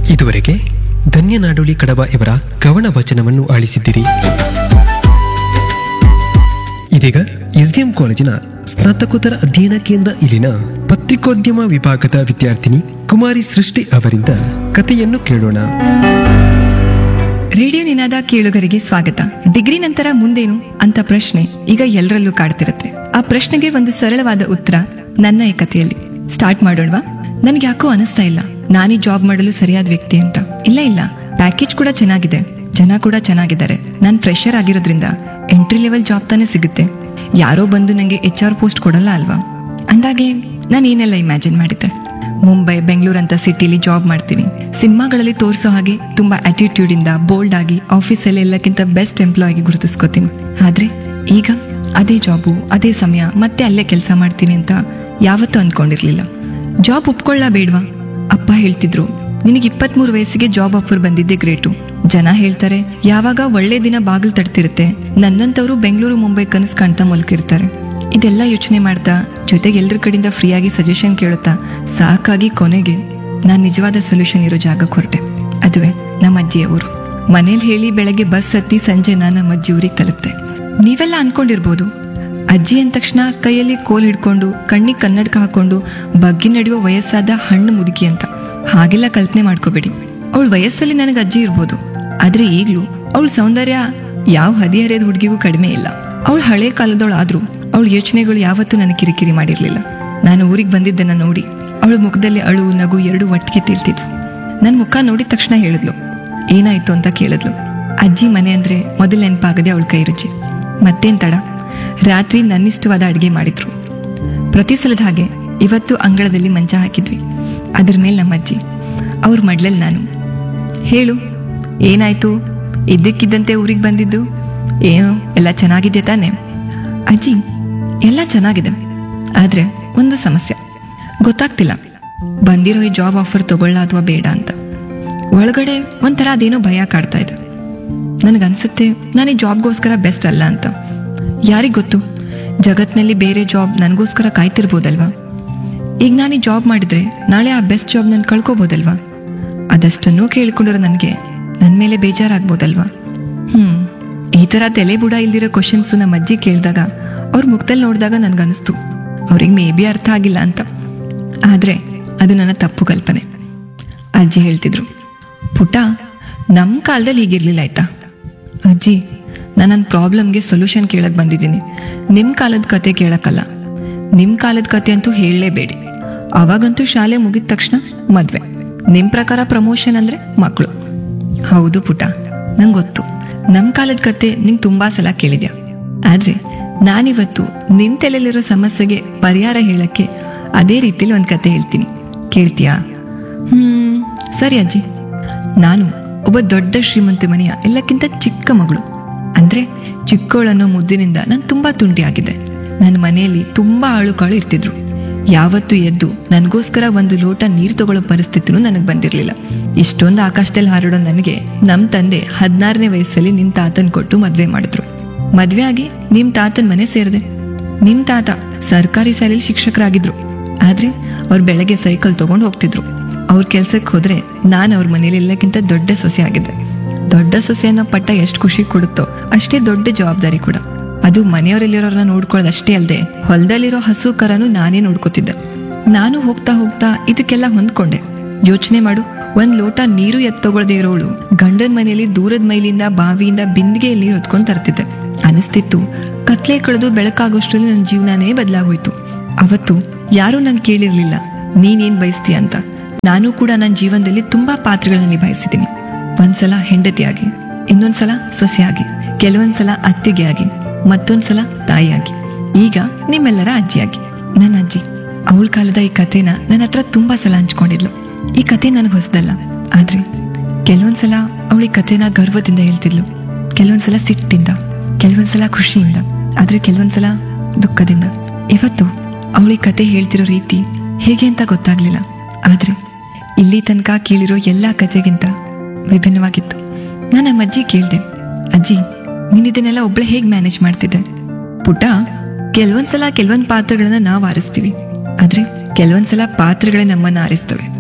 ಇದುವರೆಗೆ ಧನ್ಯನಾಡುಳಿ ಕಡಬ ಇವರ ಕವನ ವಚನವನ್ನು ಆಲಿಸಿದ್ದೀರಿ ಇದೀಗ ಎಸ್ಡಿಎಂ ಕಾಲೇಜಿನ ಸ್ನಾತಕೋತ್ತರ ಅಧ್ಯಯನ ಕೇಂದ್ರ ಇಲ್ಲಿನ ಪತ್ರಿಕೋದ್ಯಮ ವಿಭಾಗದ ವಿದ್ಯಾರ್ಥಿನಿ ಕುಮಾರಿ ಸೃಷ್ಟಿ ಅವರಿಂದ ಕಥೆಯನ್ನು ಕೇಳೋಣ ರೇಡಿಯೋ ನಿನಾದ ಕೇಳುಗರಿಗೆ ಸ್ವಾಗತ ಡಿಗ್ರಿ ನಂತರ ಮುಂದೇನು ಅಂತ ಪ್ರಶ್ನೆ ಈಗ ಎಲ್ಲರಲ್ಲೂ ಕಾಡ್ತಿರತ್ತೆ ಆ ಪ್ರಶ್ನೆಗೆ ಒಂದು ಸರಳವಾದ ಉತ್ತರ ನನ್ನ ಈ ಕಥೆಯಲ್ಲಿ ಸ್ಟಾರ್ಟ್ ಮಾಡೋಣವಾ ನನ್ಗೆ ಯಾಕೋ ಅನಿಸ್ತಾ ಇಲ್ಲ ನಾನೇ ಜಾಬ್ ಮಾಡಲು ಸರಿಯಾದ ವ್ಯಕ್ತಿ ಅಂತ ಇಲ್ಲ ಇಲ್ಲ ಪ್ಯಾಕೇಜ್ ಕೂಡ ಚೆನ್ನಾಗಿದೆ ಜನ ಕೂಡ ಚೆನ್ನಾಗಿದ್ದಾರೆ ನಾನ್ ಫ್ರೆಶರ್ ಆಗಿರೋದ್ರಿಂದ ಎಂಟ್ರಿ ಲೆವೆಲ್ ಜಾಬ್ ತಾನೇ ಸಿಗುತ್ತೆ ಯಾರೋ ಬಂದು ನಂಗೆ ಎಚ್ ಆರ್ ಪೋಸ್ಟ್ ಕೊಡಲ್ಲ ಅಲ್ವಾ ಅಂದಾಗೆ ನಾನು ಏನೆಲ್ಲ ಇಮ್ಯಾಜಿನ್ ಮಾಡಿದ್ದೆ ಮುಂಬೈ ಬೆಂಗಳೂರು ಅಂತ ಸಿಟಿಲಿ ಜಾಬ್ ಮಾಡ್ತೀನಿ ಸಿನಿಮಾಗಳಲ್ಲಿ ತೋರಿಸೋ ಹಾಗೆ ತುಂಬಾ ಆಟಿಟ್ಯೂಡ್ ಇಂದ ಬೋಲ್ಡ್ ಆಗಿ ಆಫೀಸಲ್ಲಿ ಎಲ್ಲಕ್ಕಿಂತ ಬೆಸ್ಟ್ ಎಂಪ್ಲಾಯ್ ಆಗಿ ಗುರುತಿಸ್ಕೋತೀನಿ ಆದ್ರೆ ಈಗ ಅದೇ ಜಾಬು ಅದೇ ಸಮಯ ಮತ್ತೆ ಅಲ್ಲೇ ಕೆಲಸ ಮಾಡ್ತೀನಿ ಅಂತ ಯಾವತ್ತೂ ಅನ್ಕೊಂಡಿರ್ಲಿಲ್ಲ ಜಾಬ್ ಒಪ್ಕೊಳ್ಳ ಬೇಡ್ವಾ ಅಪ್ಪ ಹೇಳ್ತಿದ್ರು ನಿನಗೆ ಇಪ್ಪತ್ಮೂರು ವಯಸ್ಸಿಗೆ ಜಾಬ್ ಆಫರ್ ಬಂದಿದ್ದೆ ಗ್ರೇಟು ಜನ ಹೇಳ್ತಾರೆ ಯಾವಾಗ ಒಳ್ಳೆ ದಿನ ಬಾಗಿಲು ತಡ್ತಿರುತ್ತೆ ನನ್ನಂತವ್ರು ಬೆಂಗಳೂರು ಮುಂಬೈ ಕನಸು ಕಾಣ್ತಾ ಮಲ್ಕಿರ್ತಾರೆ ಇದೆಲ್ಲ ಯೋಚನೆ ಮಾಡ್ತಾ ಜೊತೆಗೆ ಎಲ್ರ ಕಡೆಯಿಂದ ಫ್ರೀಯಾಗಿ ಸಜೆಷನ್ ಕೇಳುತ್ತಾ ಸಾಕಾಗಿ ಕೊನೆಗೆ ನಾನ್ ನಿಜವಾದ ಸೊಲ್ಯೂಷನ್ ಇರೋ ಜಾಗಕ್ಕೆ ಹೊರಟೆ ಅದುವೇ ನಮ್ಮ ಅಜ್ಜಿಯ ಊರು ಮನೇಲಿ ಹೇಳಿ ಬೆಳಗ್ಗೆ ಬಸ್ ಹತ್ತಿ ಸಂಜೆ ನಾನು ನಮ್ಮ ಅಜ್ಜಿ ಊರಿಗೆ ತಲುಪ್ತೆ ನೀವೆಲ್ಲ ಅನ್ಕೊಂಡಿರ್ಬೋದು ಅಜ್ಜಿ ಅಂದ ತಕ್ಷಣ ಕೈಯಲ್ಲಿ ಕೋಲ್ ಹಿಡ್ಕೊಂಡು ಕಣ್ಣಿಗೆ ಕನ್ನಡಕ ಹಾಕೊಂಡು ಬಗ್ಗಿ ನಡೆಯುವ ವಯಸ್ಸಾದ ಹಣ್ಣು ಮುದುಕಿ ಅಂತ ಹಾಗೆಲ್ಲ ಕಲ್ಪನೆ ಮಾಡ್ಕೋಬೇಡಿ ಅವಳ ವಯಸ್ಸಲ್ಲಿ ನನಗೆ ಅಜ್ಜಿ ಇರ್ಬೋದು ಆದ್ರೆ ಈಗ್ಲೂ ಅವಳ ಸೌಂದರ್ಯ ಯಾವ ಹದಿಹರೆಯದ ಹುಡುಗಿಗೂ ಕಡಿಮೆ ಇಲ್ಲ ಅವಳು ಹಳೆ ಕಾಲದವಳು ಆದ್ರೂ ಅವಳ ಯೋಚನೆಗಳು ಯಾವತ್ತೂ ನನಗೆ ಕಿರಿಕಿರಿ ಮಾಡಿರ್ಲಿಲ್ಲ ನಾನು ಊರಿಗೆ ಬಂದಿದ್ದನ್ನ ನೋಡಿ ಅವಳ ಮುಖದಲ್ಲಿ ಅಳು ನಗು ಎರಡು ಒಟ್ಟಿಗೆ ತಿಳ್ತಿದ್ವು ನನ್ನ ಮುಖ ನೋಡಿದ ತಕ್ಷಣ ಹೇಳಿದ್ಲು ಏನಾಯ್ತು ಅಂತ ಕೇಳಿದ್ಲು ಅಜ್ಜಿ ಮನೆ ಅಂದ್ರೆ ಮೊದಲು ನೆನಪಾಗದೆ ಅವಳ ಕೈ ರುಚಿ ಮತ್ತೇನ್ ತಡ ರಾತ್ರಿ ನನ್ನಿಷ್ಟವಾದ ಅಡುಗೆ ಮಾಡಿದ್ರು ಪ್ರತಿ ಸಲದ ಹಾಗೆ ಇವತ್ತು ಅಂಗಳದಲ್ಲಿ ಮಂಚ ಹಾಕಿದ್ವಿ ಅದ್ರ ಮೇಲೆ ನಮ್ಮ ಅಜ್ಜಿ ಅವ್ರ ಮಡ್ಲಲ್ಲಿ ನಾನು ಹೇಳು ಏನಾಯ್ತು ಇದ್ದಕ್ಕಿದ್ದಂತೆ ಊರಿಗೆ ಬಂದಿದ್ದು ಏನು ಎಲ್ಲ ಚೆನ್ನಾಗಿದೆ ತಾನೆ ಅಜ್ಜಿ ಎಲ್ಲ ಚೆನ್ನಾಗಿದೆ ಆದ್ರೆ ಒಂದು ಸಮಸ್ಯೆ ಗೊತ್ತಾಗ್ತಿಲ್ಲ ಬಂದಿರೋ ಈ ಜಾಬ್ ಆಫರ್ ತಗೊಳ್ಳ ಅಥವಾ ಬೇಡ ಅಂತ ಒಳಗಡೆ ಒಂಥರ ಅದೇನೋ ಭಯ ಕಾಡ್ತಾ ಇದೆ ನನಗನ್ಸುತ್ತೆ ನಾನು ಈ ಜಾಬ್ಗೋಸ್ಕರ ಬೆಸ್ಟ್ ಅಲ್ಲ ಅಂತ ಯಾರಿಗ್ ಗೊತ್ತು ಜಗತ್ನಲ್ಲಿ ಬೇರೆ ಜಾಬ್ ನನಗೋಸ್ಕರ ಕಾಯ್ತಿರ್ಬೋದಲ್ವಾ ಈಗ ನಾನು ಈ ಜಾಬ್ ಮಾಡಿದ್ರೆ ನಾಳೆ ಆ ಬೆಸ್ಟ್ ಜಾಬ್ ನಾನು ಕಳ್ಕೊಬೋದಲ್ವಾ ಅದಷ್ಟನ್ನೂ ಕೇಳ್ಕೊಂಡಿರೋ ನನಗೆ ನನ್ನ ಮೇಲೆ ಬೇಜಾರಾಗ್ಬೋದಲ್ವಾ ಹ್ಮ್ ಈ ತರ ತಲೆ ಬುಡ ಇಲ್ದಿರೋ ಕ್ವಶನ್ಸ್ ನಮ್ಮ ಅಜ್ಜಿ ಕೇಳಿದಾಗ ಅವ್ರ ಮುಖದಲ್ಲಿ ನೋಡಿದಾಗ ನನ್ಗನ್ಸ್ತು ಅವ್ರಿಗೆ ಮೇ ಬಿ ಅರ್ಥ ಆಗಿಲ್ಲ ಅಂತ ಆದ್ರೆ ಅದು ನನ್ನ ತಪ್ಪು ಕಲ್ಪನೆ ಅಜ್ಜಿ ಹೇಳ್ತಿದ್ರು ಪುಟ ನಮ್ಮ ಕಾಲದಲ್ಲಿ ಹೀಗಿರ್ಲಿಲ್ಲ ಆಯ್ತಾ ಅಜ್ಜಿ ನಾನು ನನ್ನ ಪ್ರಾಬ್ಲಮ್ಗೆ ಸೊಲ್ಯೂಷನ್ ಕೇಳಕ್ ಬಂದಿದ್ದೀನಿ ನಿಮ್ಮ ಕಾಲದ ಕತೆ ಕೇಳಕ್ಕಲ್ಲ ನಿಮ್ಮ ಕಾಲದ ಕತೆ ಅಂತೂ ಹೇಳಲೇಬೇಡಿ ಅವಾಗಂತೂ ಶಾಲೆ ಮುಗಿದ ತಕ್ಷಣ ಮದ್ವೆ ನಿಮ್ ಪ್ರಕಾರ ಪ್ರಮೋಷನ್ ಅಂದ್ರೆ ಮಕ್ಕಳು ಹೌದು ಪುಟ ನಂಗೆ ಗೊತ್ತು ನಮ್ ಕಾಲದ ಕತೆ ನಿಂಗೆ ತುಂಬಾ ಸಲ ಕೇಳಿದ್ಯಾ ಆದ್ರೆ ನಾನಿವತ್ತು ನಿನ್ ತಲೆಯಲ್ಲಿರೋ ಸಮಸ್ಯೆಗೆ ಪರಿಹಾರ ಹೇಳಕ್ಕೆ ಅದೇ ರೀತಿಲಿ ಒಂದ್ ಕತೆ ಹೇಳ್ತೀನಿ ಕೇಳ್ತೀಯಾ ಹ್ಮ್ ಸರಿ ಅಜ್ಜಿ ನಾನು ಒಬ್ಬ ದೊಡ್ಡ ಶ್ರೀಮಂತ ಮನೆಯ ಎಲ್ಲಕ್ಕಿಂತ ಚಿಕ್ಕ ಮಗಳು ಅಂದ್ರೆ ಚಿಕ್ಕವಳನ್ನೋ ಮುದ್ದಿನಿಂದ ನಾನು ತುಂಬಾ ತುಂಟಿಯಾಗಿದ್ದೆ ನನ್ನ ಮನೆಯಲ್ಲಿ ತುಂಬಾ ಆಳುಕಾಳು ಇರ್ತಿದ್ರು ಯಾವತ್ತೂ ಎದ್ದು ನನಗೋಸ್ಕರ ಒಂದು ಲೋಟ ನೀರು ತಗೊಳ್ಳೋ ಪರಿಸ್ಥಿತಿನೂ ನನಗೆ ಬಂದಿರಲಿಲ್ಲ ಇಷ್ಟೊಂದು ಆಕಾಶದಲ್ಲಿ ಹಾರಾಡೋ ನನಗೆ ನಮ್ ತಂದೆ ಹದಿನಾರನೇ ವಯಸ್ಸಲ್ಲಿ ನಿಮ್ ತಾತನ್ ಕೊಟ್ಟು ಮದ್ವೆ ಮಾಡಿದ್ರು ಮದ್ವೆ ಆಗಿ ನಿಮ್ ತಾತನ್ ಮನೆ ಸೇರಿದೆ ನಿಮ್ ತಾತ ಸರ್ಕಾರಿ ಶಾಲೆಯಲ್ಲಿ ಶಿಕ್ಷಕರಾಗಿದ್ರು ಆದ್ರೆ ಅವ್ರು ಬೆಳಗ್ಗೆ ಸೈಕಲ್ ತಗೊಂಡು ಹೋಗ್ತಿದ್ರು ಅವ್ರ ಕೆಲ್ಸಕ್ಕೆ ಹೋದ್ರೆ ನಾನು ಅವ್ರ ಮನೇಲಿ ಎಲ್ಲಕ್ಕಿಂತ ದೊಡ್ಡ ಸೊಸೆ ಆಗಿದ್ದೆ ದೊಡ್ಡ ಸೊಸೆ ಅನ್ನೋ ಪಟ್ಟ ಎಷ್ಟು ಖುಷಿ ಕೊಡುತ್ತೋ ಅಷ್ಟೇ ದೊಡ್ಡ ಜವಾಬ್ದಾರಿ ಕೂಡ ಅದು ಮನೆಯವರಲ್ಲಿರೋರನ್ನ ನೋಡ್ಕೊಳ್ಳೋದು ಅಷ್ಟೇ ಅಲ್ಲದೆ ಹೊಲದಲ್ಲಿರೋ ಹಸು ಕರನು ನಾನೇ ನೋಡ್ಕೋತಿದ್ದೆ ನಾನು ಹೋಗ್ತಾ ಹೋಗ್ತಾ ಇದಕ್ಕೆಲ್ಲ ಹೊಂದ್ಕೊಂಡೆ ಯೋಚನೆ ಮಾಡು ಒಂದ್ ಲೋಟ ನೀರು ಎತ್ತಗೊಳ್ದೇ ಇರೋಳು ಗಂಡನ ಮನೆಯಲ್ಲಿ ದೂರದ ಮೈಲಿಂದ ಬಾವಿಯಿಂದ ಬಿಂದಿಗೆಯಲ್ಲಿ ನೀರು ಹೊತ್ಕೊಂಡು ತರ್ತಿದ್ದೆ ಅನಿಸ್ತಿತ್ತು ಕತ್ಲೆ ಕಳೆದು ಬೆಳಕಾಗೋಷ್ಟ್ರಲ್ಲಿ ನನ್ನ ಜೀವನನೇ ಬದಲಾಗೋಯ್ತು ಅವತ್ತು ಯಾರೂ ನಂಗೆ ಕೇಳಿರ್ಲಿಲ್ಲ ನೀನೇನ್ ಬಯಸ್ತೀಯ ಅಂತ ನಾನು ಕೂಡ ನನ್ನ ಜೀವನದಲ್ಲಿ ತುಂಬಾ ಪಾತ್ರಗಳನ್ನ ನಿಭಾಯಿಸಿದ್ದೀನಿ ಒಂದ್ಸಲ ಹೆಂಡತಿಯಾಗಿ ಇನ್ನೊಂದ್ಸಲ ಸೊಸೆಯಾಗಿ ಕೆಲವೊಂದ್ಸಲ ಅತ್ತಿಗೆ ಆಗಿ ಮತ್ತೊಂದ್ಸಲ ತಾಯಿಯಾಗಿ ಈಗ ನಿಮ್ಮೆಲ್ಲರ ಅಜ್ಜಿಯಾಗಿ ನನ್ನ ಅಜ್ಜಿ ಅವಳ ಕಾಲದ ಈ ಕಥೆನ ನನ್ನ ಹತ್ರ ತುಂಬಾ ಸಲ ಹಂಚ್ಕೊಂಡಿದ್ಲು ಈ ಕತೆ ನನಗೆ ಹೊಸದಲ್ಲ ಆದ್ರೆ ಕೆಲವೊಂದ್ಸಲ ಅವಳ ಈ ಕಥೆನ ಗರ್ವದಿಂದ ಹೇಳ್ತಿದ್ಲು ಕೆಲವೊಂದ್ಸಲ ಸಿಟ್ಟಿಂದ ಕೆಲವೊಂದ್ಸಲ ಖುಷಿಯಿಂದ ಆದ್ರೆ ಕೆಲವೊಂದ್ಸಲ ದುಃಖದಿಂದ ಇವತ್ತು ಅವಳ ಈ ಕತೆ ಹೇಳ್ತಿರೋ ರೀತಿ ಹೇಗೆ ಅಂತ ಗೊತ್ತಾಗ್ಲಿಲ್ಲ ಆದ್ರೆ ಇಲ್ಲಿ ತನಕ ಕೇಳಿರೋ ಎಲ್ಲಾ ಕಥೆಗಿಂತ ವಿಭಿನ್ನವಾಗಿತ್ತು ನಾನು ನಮ್ಮ ಅಜ್ಜಿ ಕೇಳ್ದೆ ಅಜ್ಜಿ ನೀನ್ ಇದನ್ನೆಲ್ಲ ಒಬ್ಳೆ ಹೇಗ್ ಮ್ಯಾನೇಜ್ ಮಾಡ್ತಿದ್ದೆ ಪುಟ ಕೆಲವೊಂದ್ಸಲ ಕೆಲವೊಂದ್ ಪಾತ್ರಗಳನ್ನ ನಾವು ಆರಿಸ್ತೀವಿ ಆದ್ರೆ ಕೆಲವೊಂದ್ಸಲ ಪಾತ್ರಗಳೇ ನಮ್ಮನ್ನ ಆರಿಸ್ತವೆ